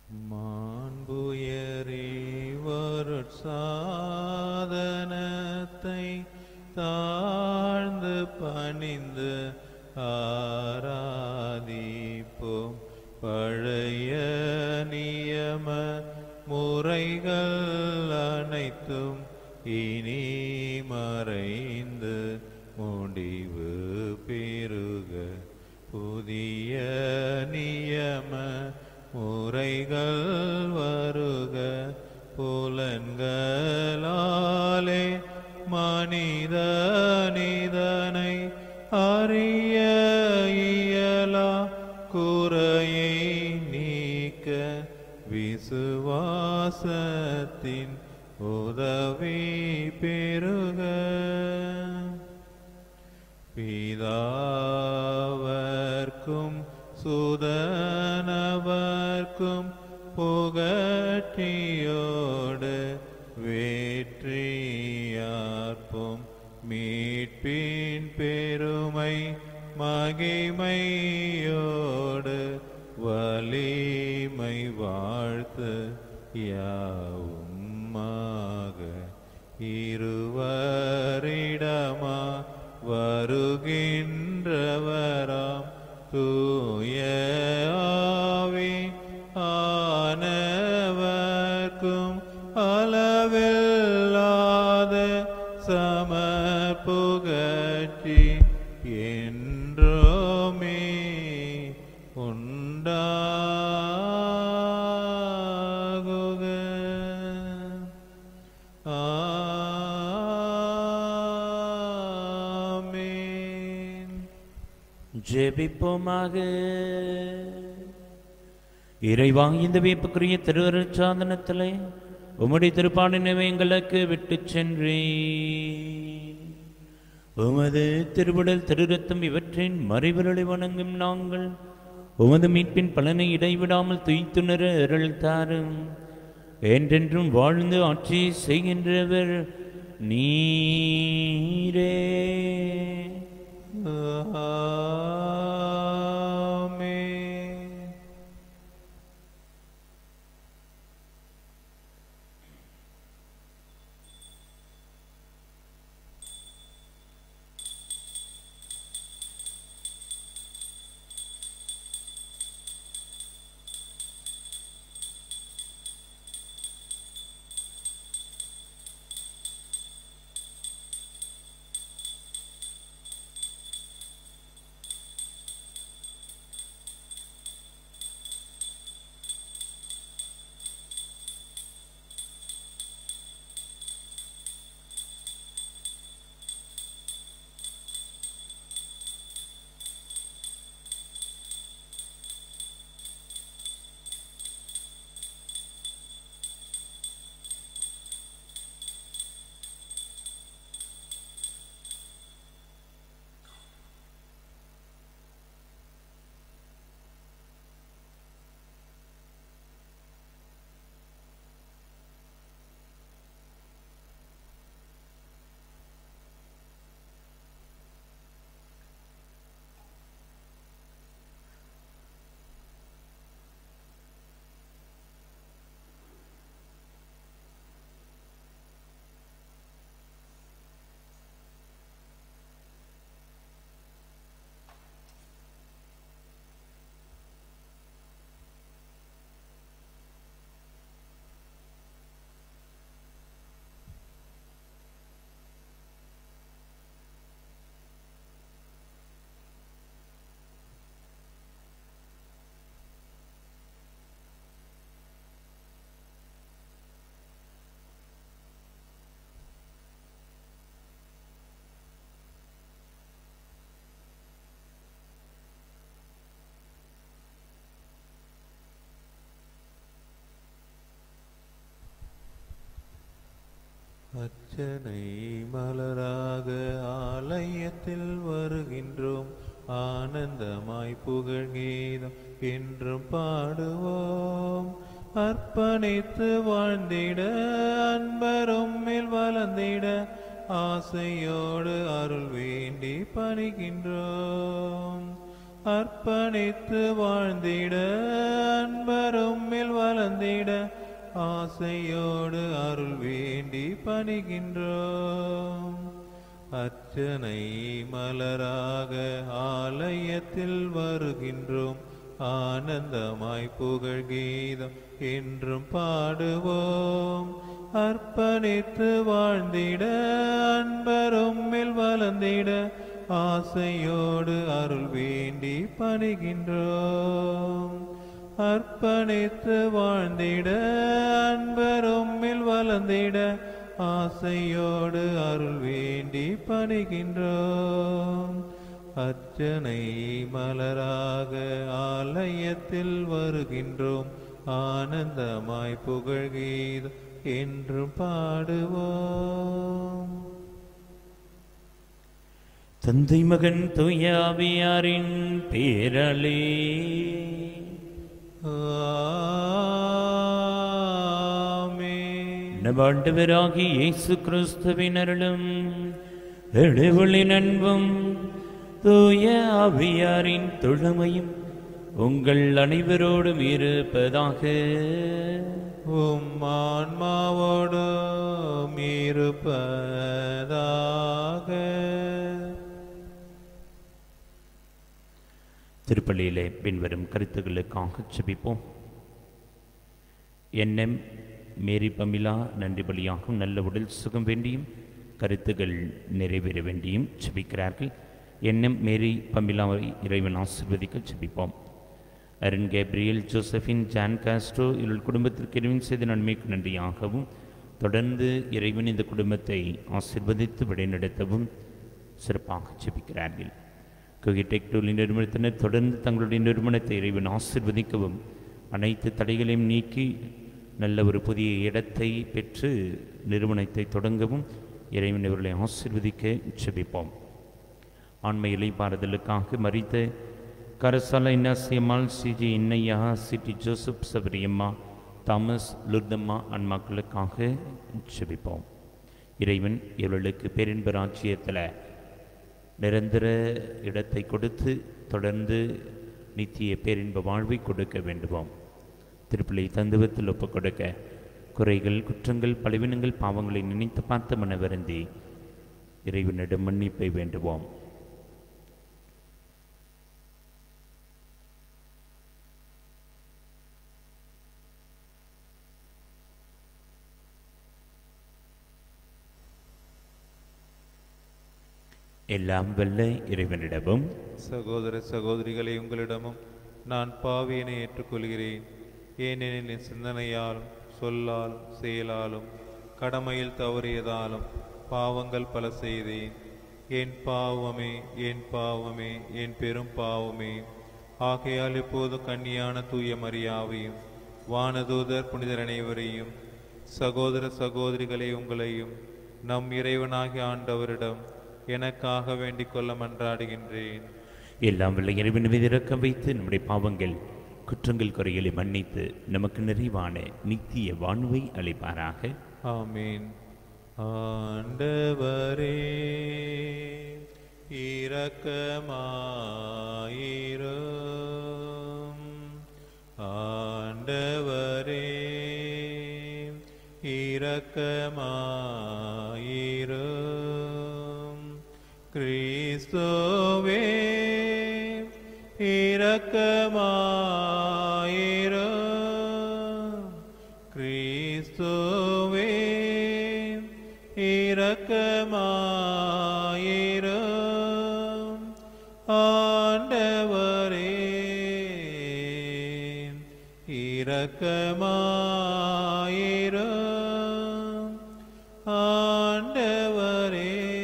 மாண்புயரிவருட்சாதனத்தை தாழ்ந்து பணிந்து ஆராதிப்போம் பழைய நியம முறைகள் அனைத்தும் இனி மறைந்து முடிவு பெறுக புதிய நியம முறைகள் வருக புலன்களாலே மனிதனிதனை அறிய இயலா குறையை நீக்க விசுவாசத்தின் உதவி பெறுக பிதாவர்க்கும் சுதனவர்க்கும் புகற்றியோடு வேற்றியார்ப்பும் மீட்பின் பெருமை மகிமையோடு வலிமை வாழ்த்து யாவுமாக இருவரிடமா வருகின்றவராம் தூய ஆவி ஆனவர்க்கும் அளவில்லாத சமர்ப்புகற்றி என்றோமே உண்டாகுக ஆமென் ஜெபிப்போமாக இறைவா இந்த வியப்புக்குரிய திருவருட் சாதனத்திலே உம்முடைய திருப்பாடினவை எங்களுக்கு விட்டுச் சென்றே உமது திருவுடல் திருரத்தம் இவற்றின் மறைவிரலை வணங்கும் நாங்கள் உமது மீட்பின் பலனை இடைவிடாமல் துய்த்துணர அருள் தாரும் என்றென்றும் வாழ்ந்து ஆட்சி செய்கின்றவர் நீரே ஆமென் அர்ச்சனை மலராக ஆலயத்தில் வருகின்றோம் ஆனந்தமாய் புகழ் கீதம் என்றும் பாடுவோம் அர்ப்பணித்து வாழ்ந்திட அன்பரும் மேல் வளர்ந்திட ஆசையோடு அருள் வேண்டி பணிகின்றோம் அர்ப்பணித்து வாழ்ந்திட அன்பரும்மில் வளர்ந்திட ஆசையோடு அருள் வேண்டி பணிகின்றோம் அர்ச்சனை மலராக ஆலயத்தில் வருகின்றோம் ஆனந்தமாய் புகழ் கீதம் என்றும் பாடுவோம் அர்ப்பணித்து வாழ்ந்திட அன்பரும்மில் வளர்ந்திட ஆசையோடு அருள் வேண்டி பணிகின்றோம் அர்ப்பணித்து வாழ்ந்திட அன்பரும்மில் வளர்ந்திட ஆசையோடு அருள் வேண்டி பணிகின்றோம் அர்ச்சனை மலராக ஆலயத்தில் வருகின்றோம் ஆனந்தமாய் புகழ் கீதம் என்றும் பாடுவோம் தந்தை மகன் தூயாவியாரின் பேரலே ஆமென். நவாண்டவராகி இயேசு கிறிஸ்துவின் அருளும் எழுவளின் அன்பும் தூய ஆவியாரின் தொழுமையும் உங்கள் அனைவரோடும் இருப்பதாக உம் ஆன்மாவோடும் இருப்பதாக திருப்பள்ளியிலே பின்வரும் கருத்துக்களுக்காக செபிப்போம் எண்ணம் மேரி பமிலா நன்றி பலியாகும் நல்ல உடல் சுகம் வேண்டியும் கருத்துகள் நிறைவேற வேண்டியும் செபிக்கிறார்கள் எண்ணம் மேரி பமிலாவை இறைவன் ஆசிர்வதிக்க செபிப்போம் Arun Gabriel Josephine John Castro இவர்கள் குடும்பத்திற்கு இறைவன் செய்த நன்மைக்கு நன்றியாகவும் தொடர்ந்து இறைவன் இந்த குடும்பத்தை ஆசிர்வதித்து வழிநடத்தவும் சிறப்பாக செபிக்கிறார்கள் கோகிடெக் டூலின் நிறுவனத்தினர் தொடர்ந்து தங்களுடைய நிறுவனத்தை இறைவன் ஆசிர்வதிக்கவும் அனைத்து தடைகளையும் நீக்கி நல்ல ஒரு புதிய இடத்தை பெற்று நிறுவனத்தை தொடங்கவும் இறைவன் இவர்களை ஆசிர்வதிக்க செபிப்போம் ஆண்மை இலைப்பாறுதலுக்காக மறித்த கரசால இன்னாசியம்மாள் சிஜி இன்னையா சிட்டி ஜோசப் சபரியம்மா தாமஸ் லுர்தம்மா அன்மாக்களுக்காக செபிப்போம் இறைவன் இவர்களுக்கு பேரின்ப ராஜ்யத்தில் நிரந்தர இடத்தை கொடுத்து தொடர்ந்து நித்திய பேரின்ப வாழ்வை கொடுக்க வேண்டுவோம் திருப்பிள்ளை தந்துவத்தில் ஒப்புக் கொடுக்க குறைகள் குற்றங்கள் பலவீனங்கள் பாவங்களை நினைத்து பார்த்த மன வருந்தி இறைவனிடம் மன்னிப்பை வேண்டுவோம் எல்லாம் வல்ல இறைவனிடமும் சகோதர சகோதரிகளை உங்களிடமும் நான் பாவியனை ஏற்றுக்கொள்கிறேன் ஏனெனில் என் சிந்தனையாலும் சொல்லாலும் செயலாலும் கடமையில் தவறியதாலும் பாவங்கள் பல செய்தேன் என் பாவமே என் பாவமே என் பெரும் பாவமே ஆகையால் இப்போது கன்னியான தூய மரியாவையும் வானதூதர் புனிதர் அனைவரையும் சகோதர சகோதரிகளை உங்களையும் நம் இறைவனாகிய ஆண்டவரிடம் எனக்காக வேண்டிக் கொள்ள மன்றாடுகின்றேன் எல்லாம் வல்ல இறைவன் மீது இரக்கம் வைத்து நம்முடைய பாவங்கள் குற்றங்கள் குறைகளை மன்னித்து நமக்கு நிறைவான நித்திய வாழ்வை அளிப்பாராக ஆமீன் ஆண்டவரே இரக்கமாயிரும் ஆண்டவரே இரக்கமாயிரும் கிறிஸ்துவே இரக்கமாயிரும் கிறிஸ்துவே இரக்கமாயிரும் ஆண்டவரே இரக்கமாயிரும் ஆண்டவரே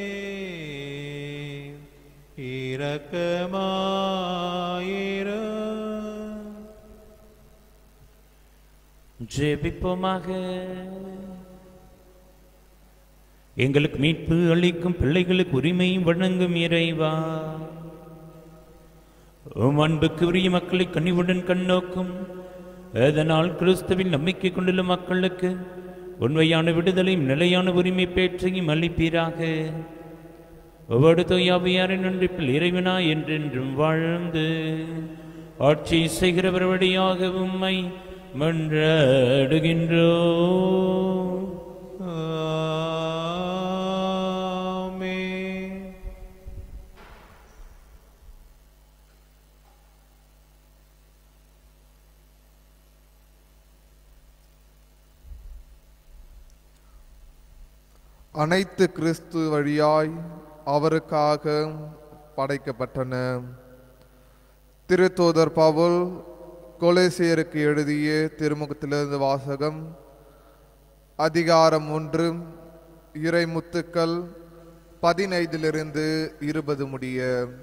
இரக்கமாயிரும் ஜெபிப்போமாக எங்களுக்கு மீட்பு அளிக்கும் பிள்ளைகளுக்கு உரிமை வழங்கும் இறைவா உம் அன்புக்கு உரிய மக்களை கனிவுடன் கண்ணோக்கும் அதனால் கிறிஸ்துவின் நம்பிக்கை கொண்டுள்ள மக்களுக்கு உண்மையான விடுதலையும் நிலையான உரிமை பேற்றையும் அளிப்பீராக ஒவ்வொரு தொய்யாவியாரின் ஒன்றிப்பில் இறைவனா என்றென்றும் வாழ்ந்து ஆட்சி செய்கிறவர் வழியாக உம்மை மன்றாடுகின்றோ ஆமென். அனைத்து கிறிஸ்து வழியாய் அவருக்காக படைக்கப்பட்டன திருத்தூதர் பவுல் கொலேசியருக்கு எழுதிய திருமுகத்திலிருந்து வாசகம் அதிகாரம் ஒன்று இறைமுத்துக்கள் பதினைந்திலிருந்து இருபது முடிய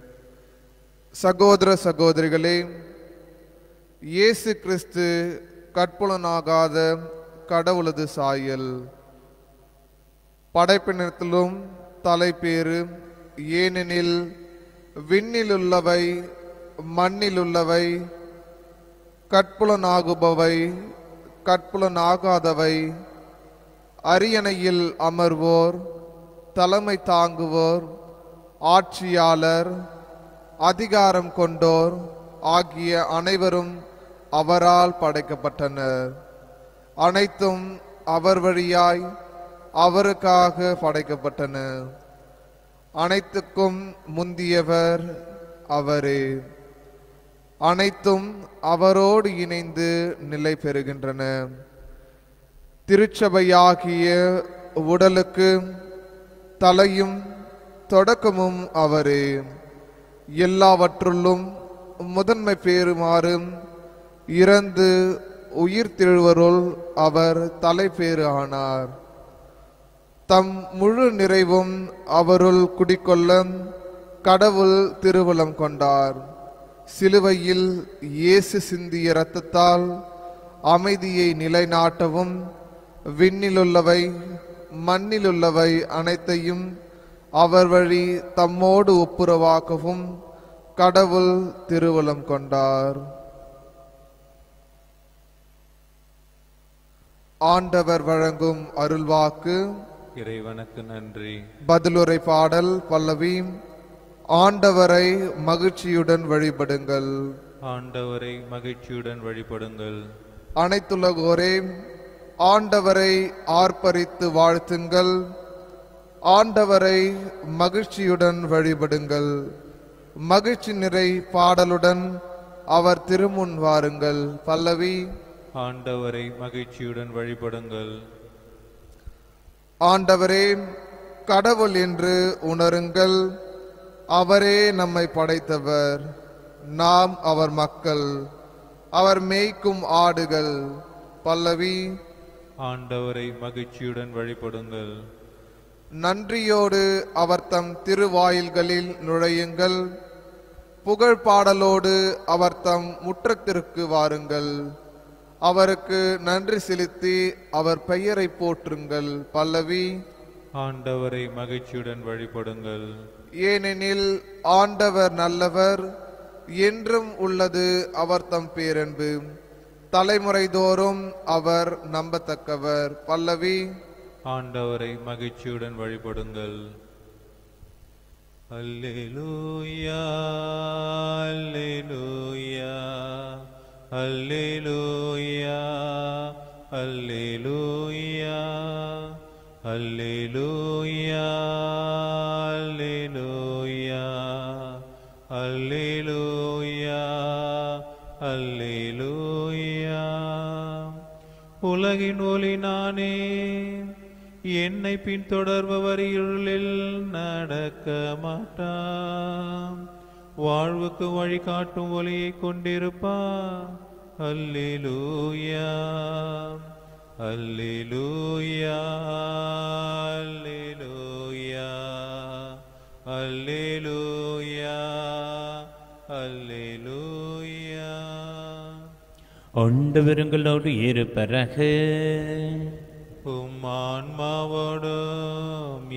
சகோதர சகோதரிகளே இயேசு கிறிஸ்து கற்புலனாகாத கடவுளது சாயல் படைப்பினத்திலும் தலைப்பேறு ஏனெனில் விண்ணிலுள்ளவை மண்ணிலுள்ளவை கற்புலனாகுபவை கற்புலனாகாதவை அரியணையில் அமர்வோர் தலைமை தாங்குவோர் ஆட்சியாளர் அதிகாரம் கொண்டோர் ஆகிய அனைவரும் அவரால் படைக்கப்பட்டனர் அனைத்தும் அவர் வழியாய் அவருக்காக படைக்கப்பட்டன அனைத்துக்கும் முந்தியவர் அவரே அனைத்தும் அவரோடு இணைந்து நிலை பெறுகின்றன திருச்சபையாகிய உடலுக்கு தலையும் தொடக்கமும் அவரே எல்லாவற்றுள்ளும் முதன்மை பேறுமாறும் இறந்து உயிர் திழுவருள் அவர் தலைப்பேறு ஆனார் தம் முழு நிறைவும் அவருள் குடிக்கொள்ள கடவுள் திருவுளம் கொண்டார் சிலுவையில் இயேசு சிந்திய இரத்தத்தால் அமைதியை நிலைநாட்டவும் விண்ணிலுள்ளவை மண்ணிலுள்ளவை அனைத்தையும் அவர் வழி தம்மோடு ஒப்புரவாக்கவும் கடவுள் திருவுளம் கொண்டார் ஆண்டவர் வழங்கும் அருள்வாக்கு இறைவனுக்கு நன்றி பதிலுரை பாடல் பல்லவி ஆண்டவரை மகிழ்ச்சியுடன் வழிபடுங்கள் ஆண்டவரை மகிழ்ச்சியுடன் வழிபடுங்கள் அனைத்துலகோரே ஆண்டவரை ஆர்ப்பரித்து வாழ்த்துங்கள் ஆண்டவரை மகிழ்ச்சியுடன் வழிபடுங்கள் மகிழ்ச்சி நிறை பாடலுடன் அவர் திருமுன் வாருங்கள் பல்லவி ஆண்டவரை மகிழ்ச்சியுடன் வழிபடுங்கள் ஆண்டவரே கடவுள் என்று உணருங்கள் அவரே நம்மை படைத்தவர் நாம் அவர் மக்கள் அவர் மேய்க்கும் ஆடுகள் பல்லவி ஆண்டவரை மகிழ்ச்சியுடன் வழிபடுங்கள் நன்றியோடு அவர் தம் திருவாயில்களில் நுழையுங்கள் புகழ் பாடலோடு அவர் தம் முற்றத்திற்கு வாருங்கள் அவருக்கு நன்றி செலுத்தி அவர் பெயரை போற்றுங்கள் பல்லவி ஆண்டவரை மகிழ்ச்சியுடன் வழிபடுங்கள் ஏனெனில் ஆண்டவர் நல்லவர் என்றும் உள்ளது அவர் தம் பேரன்பு தலைமுறை தோறும் அவர் நம்பத்தக்கவர் பல்லவி ஆண்டவரை மகிழ்ச்சியுடன் வழிபடுங்கள் அல்லேலூயா அல்லேலூயா அல்லேலூயா அல்லேலூயா அல்லேலூயா அல்லேலூயா அல்லேலூயா அல்லேலூயா உலகின் ஒளி நானே என்னை பின்தொடர்பவர் இருளில் நடக்க மாட்டான் வாழ்வுக்கு வழிகாட்டும் ஒளியை கொண்டிருப்பா அல்லேலூயா அல்லேலூயா அல்லேலூயா அல்லேலூயா அல்லேலூயா ஆண்டவருங்களோடு இருப்பரக உம் ஆன்மாவோடும்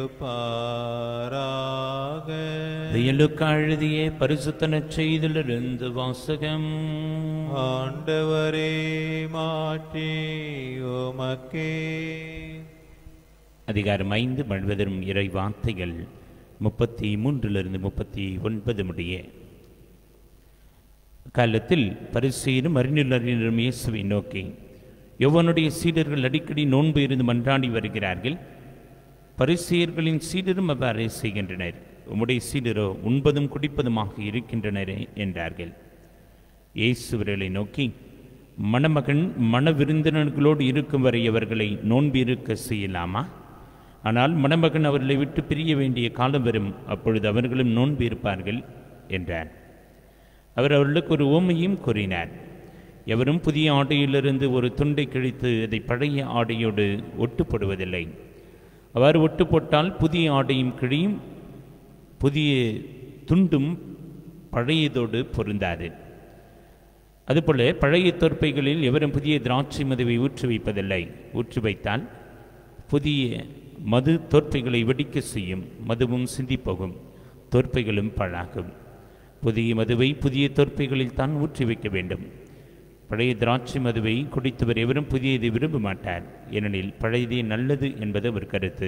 இருப்பாராக வெயிலுக்கு அழுதிய பரிசுத்தன செய்திலிருந்து வாசகம் ஆண்டவரே மாற்றி உமக்கே அதிகாரம் ஐந்து மழ்வதரும் இறை வார்த்தைகள் முப்பத்தி மூன்றிலிருந்து முப்பத்தி ஒன்பது முடிய அக்காலத்தில் பரிசெயரும் அறிஞரும் இயேசுவை நோக்கி யௌவனுடைய சீடர்கள் அடிக்கடி நோன்பு இருந்து மன்றாடி வருகிறார்கள் பரிசெயர்களின் சீடரும் அவ்வாறே செய்கின்றனர் உம்முடைய சீடரோ உண்பதும் குடிப்பதுமாக இருக்கின்றனரே என்றார்கள் இயேசு அவர்களை நோக்கி மணமகன் மண விருந்தினர்களோடு இருக்கும் வரை அவர்களை நோன்பு இருக்க செய்யலாமா ஆனால் மணமகன் அவர்களை விட்டு பிரிய வேண்டிய காலம் வரும் அப்பொழுது அவர்களும் நோன்பு இருப்பார்கள் என்றார் அவர் அவர்களுக்கு ஒரு ஓமையும் கூறினார் எவரும் புதிய ஆடையிலிருந்து ஒரு துண்டை கிழித்து அதை பழைய ஆடையோடு ஒட்டுப்படுவதில்லை அவ்வாறு ஒட்டு போட்டால் புதிய ஆடையும் கிழியும் புதிய துண்டும் பழையதோடு பொருந்தாது அதுபோல பழைய தோற்பைகளில் எவரும் புதிய திராட்சை மதுவை ஊற்றி வைப்பதில்லை ஊற்றி வைத்தால் புதிய மது தோற்பைகளை வெடிக்க செய்யும் மதுவும் சிந்திப்போகும் தோற்பைகளும் பாழாகும் புதிய மதுவை புதிய தோற்பைகளில் தான் ஊற்றி வைக்க வேண்டும் பழைய திராட்சை மதுவை குடித்தவர் எவரும் புதியதை விரும்ப மாட்டார் ஏனெனில் பழையதே நல்லது என்பது அவர் கருத்து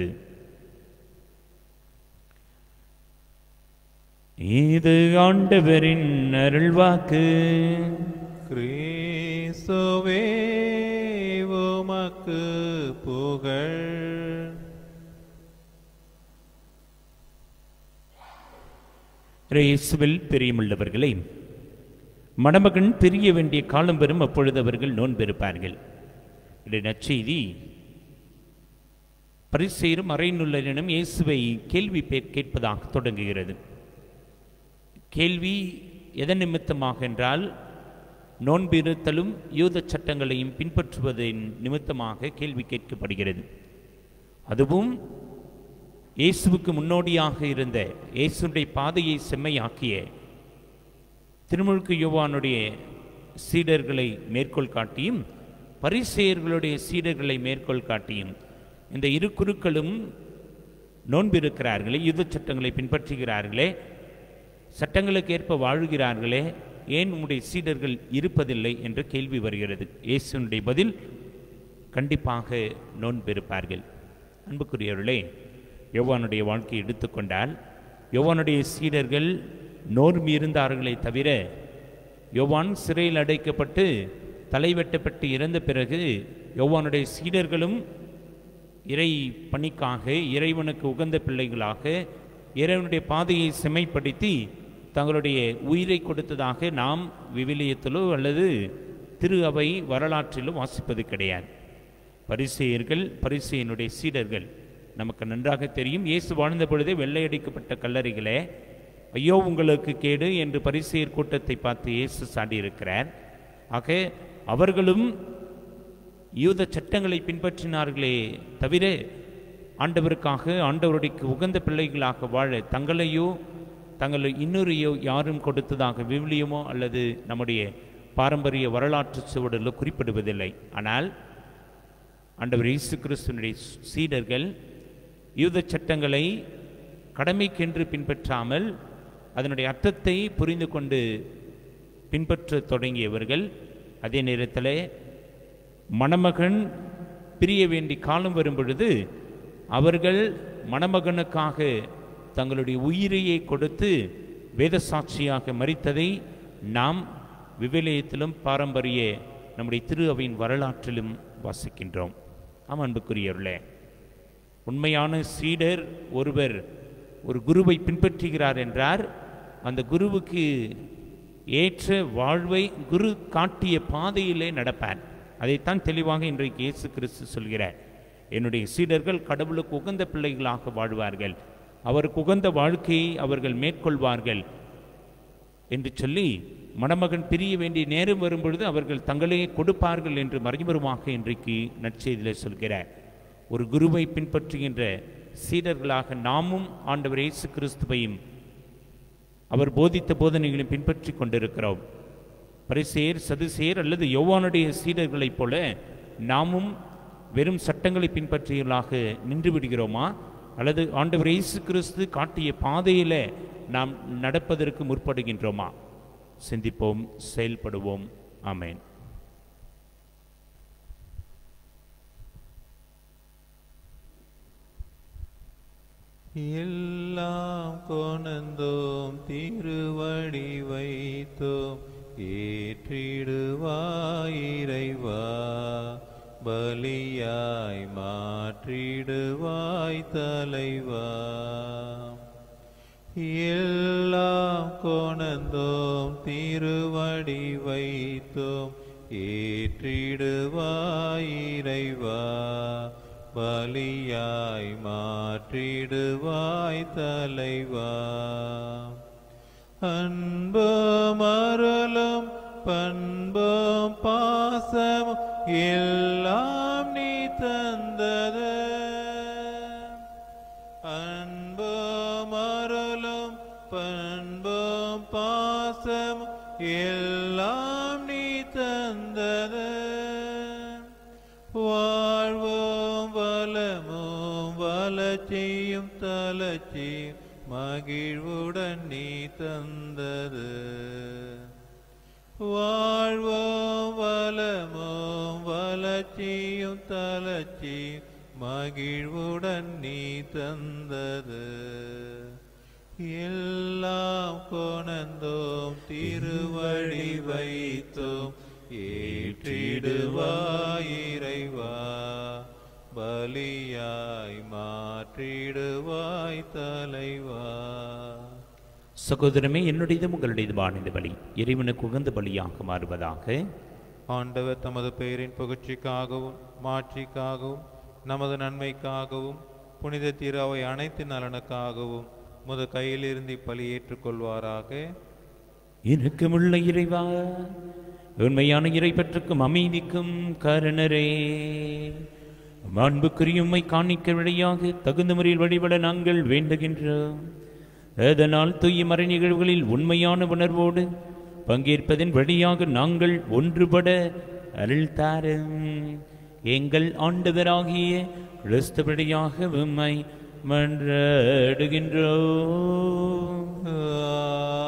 இது ஆண்டவரின் அருள்வாக்கு கிறிஸ்துவே உமக்கு புகழ் இயேசுவில் பிரியமுள்ளவர்களே மணமகன் பிரிய வேண்டிய காலம் வரும் அப்பொழுது அவர்கள் நோன்பிருப்பார்கள் இது நற்செய்தி பரிசெயரும் அறைநுள்ளரிடம் இயேசுவை கேள்வி பேர் கேட்பதாக தொடங்குகிறது கேள்வி எதன் நிமித்தமாக என்றால் நோன்பிருத்தலும் யூத சட்டங்களையும் பின்பற்றுவதன் நிமித்தமாக கேள்வி கேட்கப்படுகிறது அதுவும் இயேசுவுக்கு முன்னோடியாக இருந்த இயேசுடைய பாதையை செம்மையாக்கிய திருமுழுக்கு யோவானுடைய சீடர்களை மேற்கோள் காட்டியும் பரிசெயர்களுடைய சீடர்களை மேற்கோள் காட்டியும் இந்த இரு குருக்களும் நோன்பிருக்கிறார்களே யுத சட்டங்களை பின்பற்றுகிறார்களே சட்டங்களுக்கு ஏற்ப வாழ்கிறார்களே ஏன் உம்முடைய சீடர்கள் இருப்பதில்லை என்ற கேள்வி வருகிறது இயேசுனுடைய பதில் கண்டிப்பாக நோன்பிருப்பார்கள் அன்புக்குரியவர்களே யோவானுடைய வாழ்க்கையை எடுத்துக்கொண்டால் யோவானுடைய சீடர்கள் நோர்மி இருந்தார்களே தவிர யோவான் சிறையில் அடைக்கப்பட்டு தலை வெட்டப்பட்டு இறந்த பிறகு யோவானுடைய சீடர்களும் இறை பணிக்காக இறைவனுக்கு உகந்த பிள்ளைகளாக இறைவனுடைய பாதையை செம்மைப்படுத்தி தங்களுடைய உயிரை கொடுத்ததாக நாம் விவிலியத்திலோ அல்லது திரு அவை வரலாற்றிலோ வாசிப்பது கிடையாது பரிசெயர்கள் பரிசெயனுடைய சீடர்கள் நமக்கு நன்றாக தெரியும் இயேசு வாழ்ந்த பொழுதே வெள்ளையடிக்கப்பட்ட கல்லறைகளே ஐயோ உங்களுக்கு கேடு என்று பரிசெயர் கூட்டத்தை பார்த்து இயேசு சாடியிருக்கிறார் ஆக அவர்களும் யூத சட்டங்களை பின்பற்றினார்களே தவிர ஆண்டவருக்காக ஆண்டவருடைய உகந்த பிள்ளைகளாக வாழ தங்களையோ தங்களை இன்னொரையோ யாரும் கொடுத்ததாக விவிலியமோ அல்லது நம்முடைய பாரம்பரிய வரலாற்று சுவடிலோ குறிப்பிடுவதில்லை ஆனால் ஆண்டவர் இயேசு கிறிஸ்துவனுடைய சீடர்கள் யூத சட்டங்களை கடமைக்கென்று பின்பற்றாமல் அதனுடைய அர்த்தத்தை புரிந்து கொண்டு பின்பற்றத் தொடங்கியவர்கள் அதே நேரத்தில் மணமகன் பிரிய வேண்டி காலம் வரும் பொழுது அவர்கள் மணமகனுக்காக தங்களுடைய உயிரையே கொடுத்து வேத சாட்சியாக மறித்ததை நாம் விவிலியத்திலும் பாரம்பரிய நம்முடைய திரு அவையின் வரலாற்றிலும் வாசிக்கின்றோம் ஆம் அன்புக்குரியவர்களே உண்மையான சீடர் ஒருவர் ஒரு குருவை பின்பற்றுகிறார் என்றார் அந்த குருவுக்கு ஏற்ற வாழ்வை குரு காட்டிய பாதையிலே நடப்பார் அதைத்தான் தெளிவாக இன்றைக்கு இயேசு கிறிஸ்து சொல்கிறார் என்னுடைய சீடர்கள் கடவுளுக்கு உகந்த பிள்ளைகளாக வாழ்வார்கள் அவருக்கு உகந்த வாழ்க்கையை அவர்கள் மேற்கொள்வார்கள் என்று சொல்லி மணமகன் பிரிய வேண்டிய நேரம் வரும்பொழுது அவர்கள் தங்களே கொடுப்பார்கள் என்று மறைமுகமாக இன்றைக்கு நற்செய்தியில் சொல்கிறார் ஒரு குருவை பின்பற்றுகின்ற சீடர்களாக நாமும் ஆண்டவர் இயேசு கிறிஸ்துவையும் அவர் போதித்த போதனைகளையும் பின்பற்றி கொண்டிருக்கிறோம் பரிசேர் சதுசேர் அல்லது யோவானுடைய சீடர்களைப் போல நாமும் வெறும் சட்டங்களை பின்பற்றியவர்களாக நின்று விடுகிறோமா அல்லது ஆண்டவர் இயேசு கிறிஸ்து காட்டிய பாதையில நாம் நடப்பதற்கு முற்படுகின்றோமா சிந்திப்போம் செயல்படுவோம் ஆமென் எல்லாம் கொணந்தோம் திருவடி வைத்தோம் ஏற்றிடுவாய் இறைவா பலியாய் மாற்றிடுவாய் தலைவா எல்லாம் கொணந்தோம் திருவடி வைத்தோம் ஏற்றிடுவாய் இறைவா பலியாய் மாற்றிடுவாய் தலைவா அன்பும் அருளும் பண்பும் பாசமும் எல்லாம் நீ தந்தது அன்பும் அருளும் பண்பும் பாசம் எல்லாம் நீ தந்தது வாழ்வும் வளமும் வளர்ச்சியும் தளர்ச்சியும் மகிழ்வுடன் நீ தந்தது வாழ்வும் வளமும் வளர்ச்சியும் தளர்ச்சியும் மகிழ்வுடன் நீ தந்தது எல்லாம் கொணந்தோம் திருவடி வைத்தோம் ஏற்றிடுவாய் இறைவா பலியாய் மாற்றிடுவாய் தலைவா சகோதரமே என்னுடையதும் உங்களுடையதுமான இந்த பலி இறைவனுக்கு உகந்த பலியாக மாறுவதாக ஆண்டவர் தமது பெயரின் புகழ்ச்சிக்காகவும் மாட்சிக்காகவும் நமது நன்மைக்காகவும் புனித திராவை அனைத்து நலனுக்காகவும் முத கையிலிருந்து இப்பலி ஏற்றுக்கொள்வாராக இறுக்கமுள்ள இறைவா உண்மையான இறை பற்றுக்கும் அமைதிக்கும் காரணரே மாண்புக்குரியும்மை காணிக்க வழியாக தகுந்த முறையில் வழிபட நாங்கள் வேண்டுகின்றோம் அதனால் தூய மறை நிகழ்வுகளில் உண்மையான உணர்வோடு பங்கேற்பதன் வழியாக நாங்கள் ஒன்றுபட அருள் தாரும் எங்கள் ஆண்டவராகிய கிறிஸ்துவடியாக உம்மை மன்றாடுகின்றோம்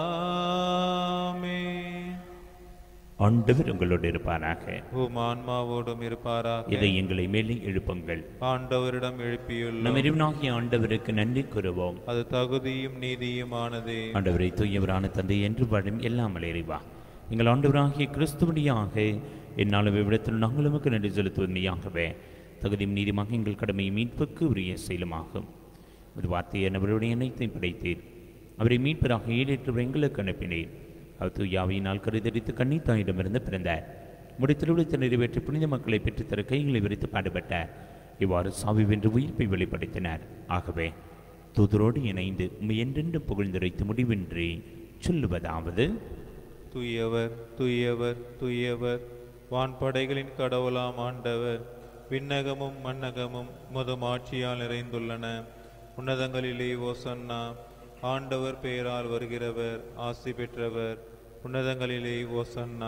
ஆமென். ஆண்டவர் உங்களோடு இருப்பாராக உம் ஆன்மாவோடும் இருப்பாராக இதை எங்களை மேலே எழுப்புங்கள் ஆண்டவரிடம் எழுப்பியுள்ள நம் இறைவனாகிய ஆண்டவருக்கு நன்றி கூறுவோம் அது தகுதியும் நீதியுமானதே ஆண்டவரை தூயவரான தந்தை என்று வாழும் எல்லாம் இறைவா எங்கள் ஆண்டவராகிய கிறிஸ்துவடியாக என்னாலும் இவ்விடத்தில் நாங்கள் உமக்கு நன்றி செலுத்துவதையாகவே தகுதியும் நீதிமாக எங்கள் கடமை மீட்புக்கு உரிய செயலுமாகும் ஒரு வார்த்தையை நபருடைய அனைத்தையும் படைத்தீர் அவரை மீட்பராக ஈடேற்று எங்களுக்கு அனுப்பினேன் அவர் தூயாவியினால் கருதரித்து கண்ணீத்தாயிடமிருந்து பிறந்தார் முடித்திருவிழத்தை நிறைவேற்றி புனித மக்களை பெற்றுத்தர கைகளை விரித்து பாடுபட்டார் இவ்வாறு சாவி வென்று உயிர்ப்பை வெளிப்படுத்தினார் ஆகவே தூதரோடு இணைந்து உம்மை என்றென்று புகழ்ந்துரைத்து முடிவின்றி சொல்லுவதாவது தூயவர் தூயவர் தூயவர் வான்படைகளின் கடவுளாம் ஆண்டவர் விண்ணகமும் மண்ணகமும் முதும் ஆட்சியால் நிறைந்துள்ளன உன்னதங்களிலே ஓசன்னா ஆண்டவர் பெயரால் வருகிறவர் ஆசி பெற்றவர் உன்னதங்களிலே ஓசன்னா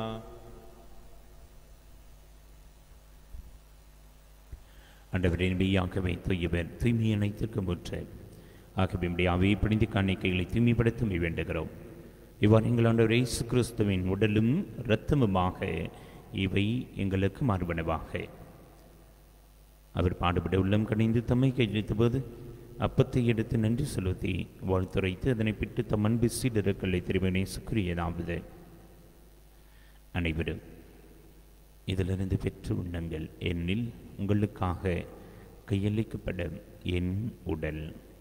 ஆண்டவரே மெய்யாகவே தூயவர் தூய்மை அனைத்திற்கும் முற்ற ஆகவே நம்முடைய அவையை பிடிந்து காணிக்கைகளை தூய்மைப்படுத்த வேண்டுகிறோம் இவ்வாறு எங்கள் ஆண்டவர் இயேசு கிறிஸ்துவின் உடலும் இரத்தமுமாக இவை எங்களுக்கு மாறுபனவாக அவர் பாடுபட உள்ளம் கணிந்து தம்மை கையளித்த போது அப்பத்தை எடுத்து நன்றி செலுத்தி வாழ்த்துரைத்து அதனை பிட்டு தம் அன்பு சீடர்களை திருமணி சுக்கிரியதாவது அனைவரும் இதிலிருந்து பெற்று உண்ணுங்கள் என்னில் உங்களுக்காக கையளிக்கப்படும் என் உடல்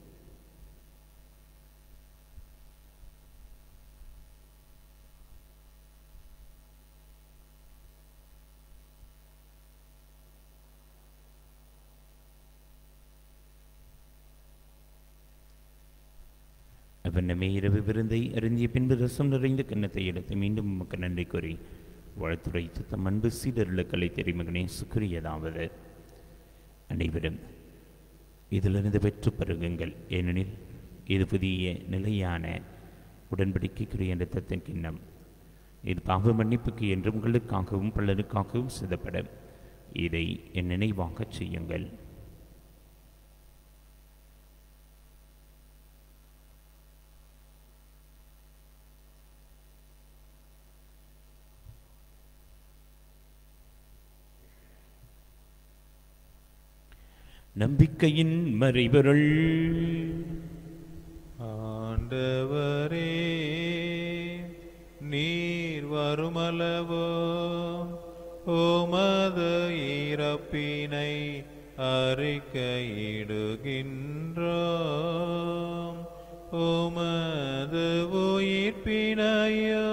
அவனமே இரவு விருந்தை அருந்திய பின்பு ரசம் நிறைந்த கிண்ணத்தை எடுத்து மீண்டும் உமக்கு நன்றி கூறி வாழ்த்துரைத்து தம் அன்பு சீடர்களுக்களை தெரிமகனே சுக்குரியதாவது அனைவரும் இதிலிருந்து பெற்று பருகுங்கள் ஏனெனில் இது புதிய நிலையான உடன்படிக்கைக்குரிய இரத்தத்தின் கிண்ணம் இது பாவ மன்னிப்புக்கு என்று உங்களுக்காகவும் பலருக்காகவும் சிதப்படும் இதை என் நினைவாகச் செய்யுங்கள் நம்பிக்கையின் மறைபொருள் ஆண்டவரே நீர் வருமளவோ உமது இறப்பினை அறிக்கையிடுகின்றோம் உமது உயிர்ப்பினையோ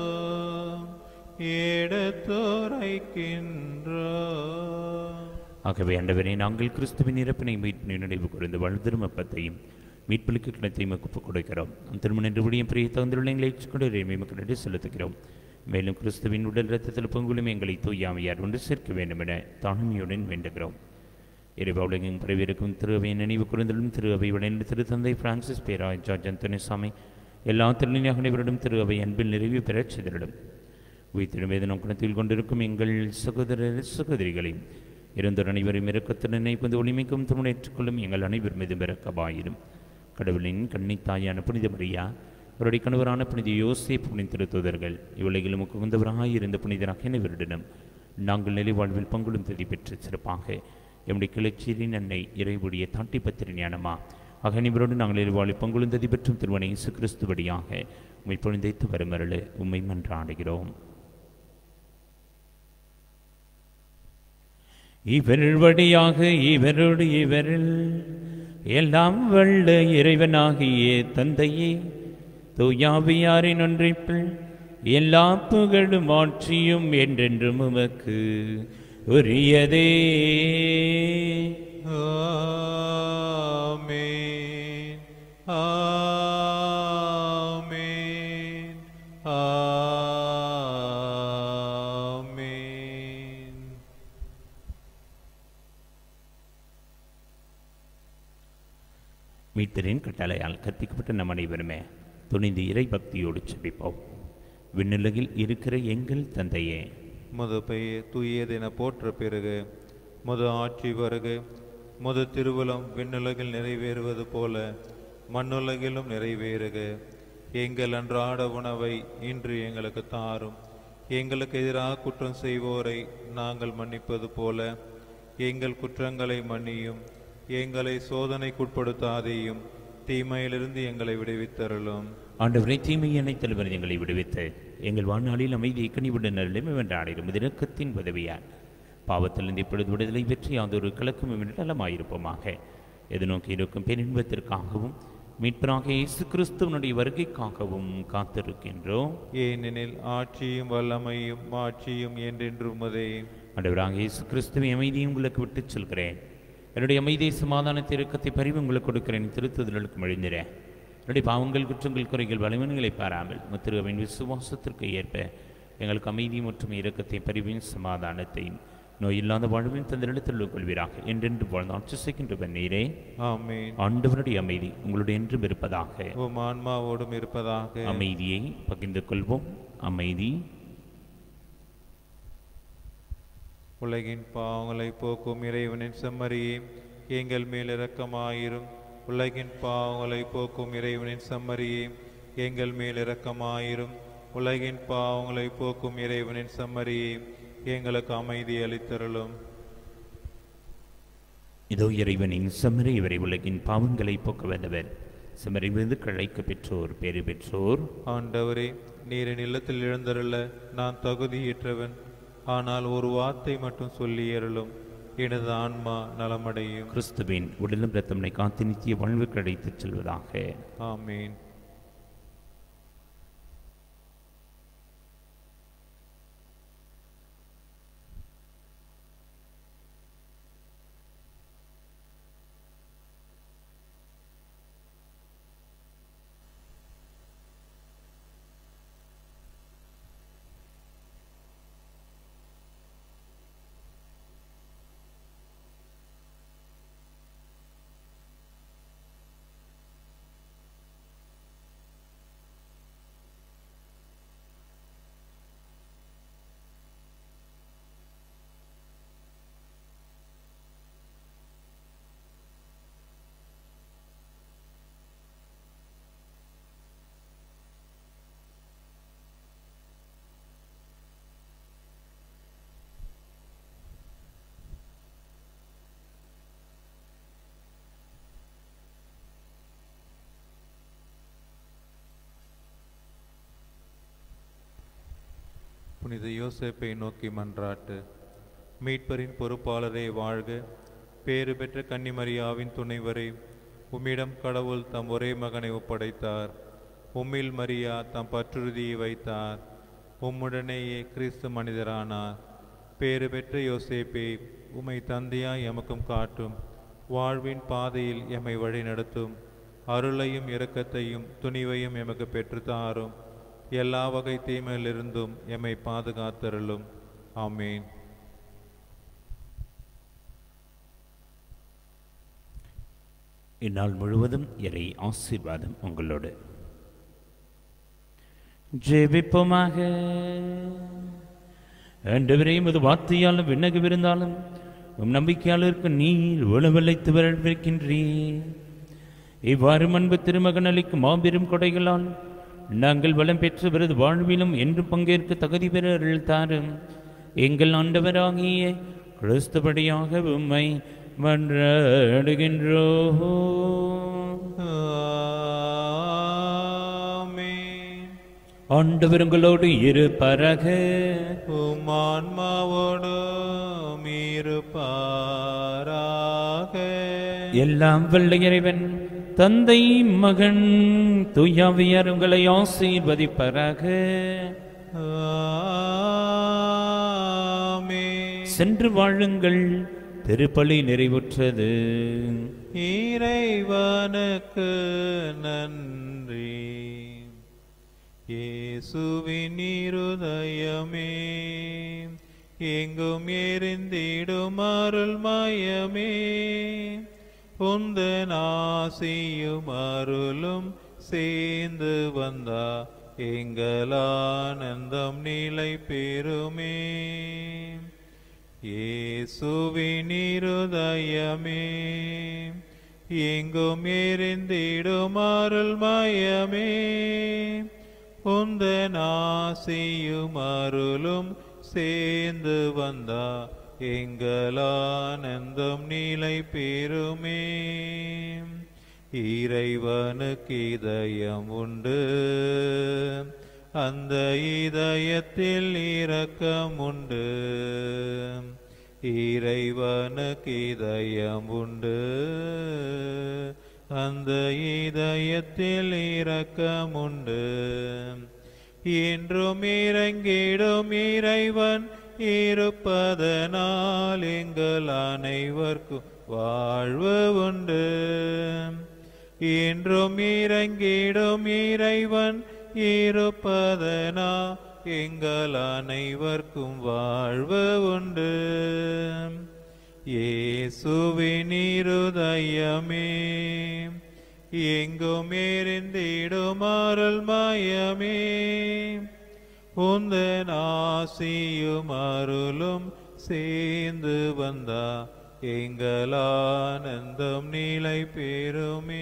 எடுத்துரைக்கின்றோம் ஆகவே ஆண்டவரே நாங்கள் கிறிஸ்துவின் இறப்பினை மீட்பினை நினைவு கூர்ந்து வாழ்ந்திரும் அப்பத்தையும் மீட்புக்கு கிணத்தையும் ஒப்புக் கொடுக்கிறோம் திருமண என்று விடியும் பிரிய தகுந்துள்ள எங்களை கொண்டு மக்கள் நன்றி செலுத்துகிறோம் மேலும் கிறிஸ்துவின் உடல் இரத்தத்தில் பொங்குலும் எங்களை தூயாமையார் ஒன்று சேர்க்க வேண்டும் என தாழ்மையுடன் வேண்டுகிறோம் இறைவாவுலகம் பரவியிருக்கும் திரு அவை நினைவு குறைந்தலும் திரு அவை உடனே திருத்தந்தை பிரான்சிஸ் பேராய் ஜார்ஜ் அந்தோனிசாமி எல்லா திருநிலையாக அனைவரிடம் திரு அவை அன்பில் நிறைவு பெறச் செய்திடும் உயிர்த்திடும் வேதனம் குணத்தில் கொண்டிருக்கும் எங்கள் சகோதரர் சகோதரிகளையும் இருந்தோர் அனைவரும் இறக்கத்துடன் நினைப்பது ஒளிமிக்கும் துணேற்றுக்கொள்ளும் எங்கள் அனைவர் மீதும் இறக்கமாயிரும் கடவுளின் கண்ணித்தாயான புனித மரியா அவருடைய கணவரான புனித யோசே புனித திருத்துதர்கள் இவ்வுலகிலும் உகந்தவராக இருந்த புனிதராக அனைவரிடம் நாங்கள் நிலை வாழ்வில் பங்குடும் தகுதி பெற்று சிறப்பாக எம்முடைய கிளர்ச்சியின் அன்னை இறைவுடைய தாட்டி பத்திர ஞானமா ஆக அனைவரோடு நாங்கள் நிலை வாழ்வில் பங்குடும் தகுதி பெற்றும் திருவனை இயேசு கிறிஸ்துவடியாக உம்மை பொழுந்தைத்து வருமருள உம்மை மன்றாடுகிறோம் இவர் வழியாக இவரோடு இவரில் எல்லாம் வல்ல இறைவனாகிய தந்தையே தூயாவியாரின் ஒன்றிப்பில் எல்லா புகழும் ஆட்சியும் என்றென்றும் உமக்கு உரியதே ஆமென் ஆமென் ஆமென் மீட்டரின் கட்டளையால் கற்பிக்கப்பட்ட நம் அனைவருமே துணிந்து இறை பக்தியோடு செபிப்போம் விண்ணுலகில் இருக்கிற எங்கள் தந்தையே முது பெயர் தூயதென போற்ற பிறகு முது ஆட்சி வருக முது திருவுளம் விண்ணுலகில் நிறைவேறுவது போல மண்ணுலகிலும் நிறைவேறுக எங்கள் அன்றாட உணவை இன்று எங்களுக்கு தாரும் எங்களுக்கு எதிராக குற்றம் செய்வோரை நாங்கள் மன்னிப்பது போல எங்கள் குற்றங்களை மன்னியும் எங்களை சோதனைக்குட்படுத்தாதேயும் தீமையிலிருந்து எங்களை விடுவித்தருளும் ஆண்டவரை தீமை அனைத்தலைவர் எங்களை விடுவித்து எங்கள் வாழ்நாளில் அமைதி கனிவுடன் நலம் வென்றாடிடும் இரக்கத்தின் உதவியார் பாவத்திலிருந்து இப்பொழுது விடுதலை வெற்றி யாதொரு கலக்கும் நலமாயிருப்போமாக எது நோக்கி இருக்கும் பெரின்பத்திற்காகவும் மீட்பராக இயேசு கிறிஸ்துவனுடைய வருகைக்காகவும் காத்திருக்கின்றோம் ஏனெனில் ஆட்சியும் வல்லமையும் மாட்சியும் என்றென்றும் உமதே ஆண்டவராக இயேசு கிறிஸ்துவை அமைதியை உங்களுக்கு விட்டுச் செல்கிறேன் என்னுடைய அமைதியை சமாதான திருக்கத்தை பரிவு உங்களுக்கு கொடுக்கிறேன் திருத்துதலுக்கு மழிந்திரேன் என்னுடைய பாவங்கள் குற்றங்கள் குறைகள் வலிமன்களை பாராமல் முத்திருவின் விசுவாசத்திற்கு ஏற்ப எங்களுக்கு அமைதி மற்றும் இரக்கத்தை பரிவின் சமாதானத்தையும் நோயில்லாத வாழ்வின் தந்திரிடத்தில் கொள்வீராக என்றென்று வாழ்ந்து ஆட்சி செய்கின்ற நீரே ஆமென் ஆண்டவருடைய அமைதி உங்களுடைய என்றும் இருப்பதாக உம் ஆன்மாவோடும் இருப்பதாக அமைதியை பகிர்ந்து கொள்வோம் அமைதி உலகின் பாவங்களை போக்கும் இறைவனின் செம்மறியே எங்கள் மேல் இரக்கமாயிரும் உலகின் பாவங்களை போக்கும் இறைவனின் செம்மறியே எங்கள் மேல் இரக்கமாயிரும் உலகின் பாவங்களை போக்கும் இறைவனின் செம்மறியே எங்களுக்கு அமைதி அளித்தருளும் இதோ இறைவனின் செம்மறை இவரை உலகின் பாவங்களை போக்க வந்தவர் செம்மறைவிருந்து கழைக்க பெற்றோர் பேறு பெற்றோர் ஆண்டவரே நீரின் இல்லத்தில் எழுந்தருள நான் தகுதியற்றவன் ஆனால் ஒரு வார்த்தை மட்டும் சொல்லி அருளும் எனது ஆன்மா நலமடையும் கிறிஸ்துவின் உடலும் ரத்தம்னை காத்து நித்திய வாழ்வு கிடைத்துச் செல்வதாக ஆமீன் புனித யோசேப்பை நோக்கி மன்றாட்டு மீட்பரின் பொறுப்பாளரே வாழ்க பேறு பெற்ற கன்னிமரியாவின் துணைவரை உம்மிடம் கடவுள் தம் ஒரே மகனை ஒப்படைத்தார் உம்மில் மரியா தம் பற்றுறுதியை வைத்தார் உம்முடனேயே கிறிஸ்து மனிதரானார் பேறு பெற்ற யோசேப்பே உம்மை தந்தையாய் எமக்கும் காட்டும் வாழ்வின் பாதையில் எம்மை வழிநடத்தும் அருளையும் இரக்கத்தையும் துணிவையும் எமக்கு பெற்று தாரும் எல்லா வகை தீமையிலிருந்தும் எம்மை பாதுகாத்தருளும் ஆமேன் இந்நாள் முழுவதும் இறை ஆசீர்வாதம் உங்களோடு ஜெபிப்போமாக ஆண்டவரே உமது வார்த்தையாலும் விண்ணகவிருந்தாலும் உம் நம்பிக்கையாளருக்கு நீர் உளவழைத்து வரவிருக்கின்றீர் இவ்வாறு அன்பு திருமகன் அளிக்கும் மாபெரும் கொடைகளால் நாங்கள் வளம் பெற்று விருது வாழ்விலும் என்று பங்கேற்க தகுதி பெற அருள் தாரும் எங்கள் ஆண்டவராகிய கிறிஸ்துபடியாக உம்மை மன்றாடுகின்றோ ஆமென். ஆண்டவர் உங்களோடு இரு பரக உம் ஆன்மாவோடும் இருப்பாராக எல்லாம் வல்ல இறைவன் தந்தை மகன் தூயாவியார் உங்களை ஆசீர்வதிப்பராக ஆமென். சென்று வாழுங்கள் திருப்பலி நிறைவுற்றது இறைவனுக்கு நன்றி இயேசுவின் இருதயமே எங்கும் எரிந்திடும் அருள் மயமே உந்தன் ஆசியும் அருளும் சேர்ந்து வந்தா எங்கள் ஆனந்தம் நிலை பெறுமே இயேசுவின் இருதயமே எங்கும் எரிந்திடும் அருள் மயமே உந்தன் ஆசியும் அருளும் சேர்ந்து வந்தா எங்கள் ஆனந்தம் நிலை பெறுமே இறைவனுக்கு இதயம் உண்டு அந்த இதயத்தில் இரக்கம் உண்டு இறைவனுக்கு இதயம் உண்டு அந்த இதயத்தில் இரக்கம் உண்டு என்றும் இறங்கிடும் இறைவன் இருப்பதனால் எங்கள் அனைவர்க்கும் வாழ்வு உண்டு என்றும் இறங்கிடும் இறைவன் இருப்பதனா எங்கள் அனைவர்க்கும் வாழ்வு உண்டு இயேசுவின் இருதயமே எங்கும் எரிந்திடும் அருள் மயமே உந்தன் ஆசியும் அருளும் சேர்ந்து வந்தா எங்கள் ஆனந்தம் நிலை பெறுமே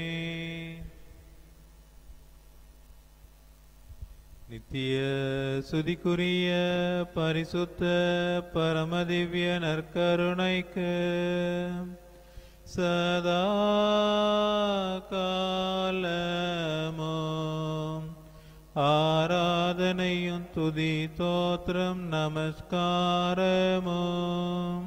நித்திய சுதிக்குரிய பரிசுத்த பரமதிவ்ய நற்கருணைக்கு சதா காலமும் ஆராதனையும் துதி தோத்திரம் நமஸ்காரமும்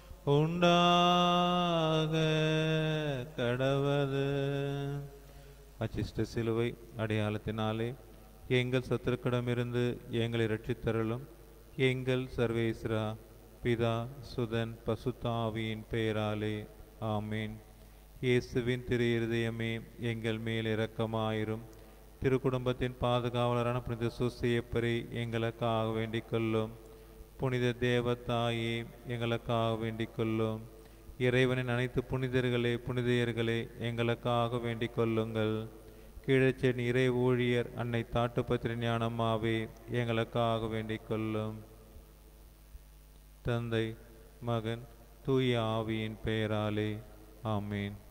உண்டாக கடவது அச்சிஷ்ட சிலுவை அடையாளத்தினாலே எங்கள் சத்துருக்கிடமிருந்து எங்களை ரட்சித்தருளும் எங்கள் சர்வேஸ்வரா பிதா சுதன் பசுத்தாவியின் பெயராலே ஆமேன் இயேசுவின் திரு இருதயமே எங்கள் மேல் இரக்கமாயிரும் திருக்குடும்பத்தின் பாதுகாவலரான புனித சுசியப்பரை எங்களுக்காக வேண்டிக் கொள்ளும் புனித தேவதாயே எங்களுக்காக வேண்டிக் கொள்ளும் இறைவனின் அனைத்து புனிதர்களே புனிதையர்களே எங்களுக்காக வேண்டிக் கொள்ளுங்கள் கீழச்சென் இறை ஊழியர் அன்னை தாட்டுப்பத்திரி ஞானம்மாவே எங்களுக்காக வேண்டிக் கொள்ளும் தந்தை மகன் தூய ஆவியின் பெயராலே ஆமேன்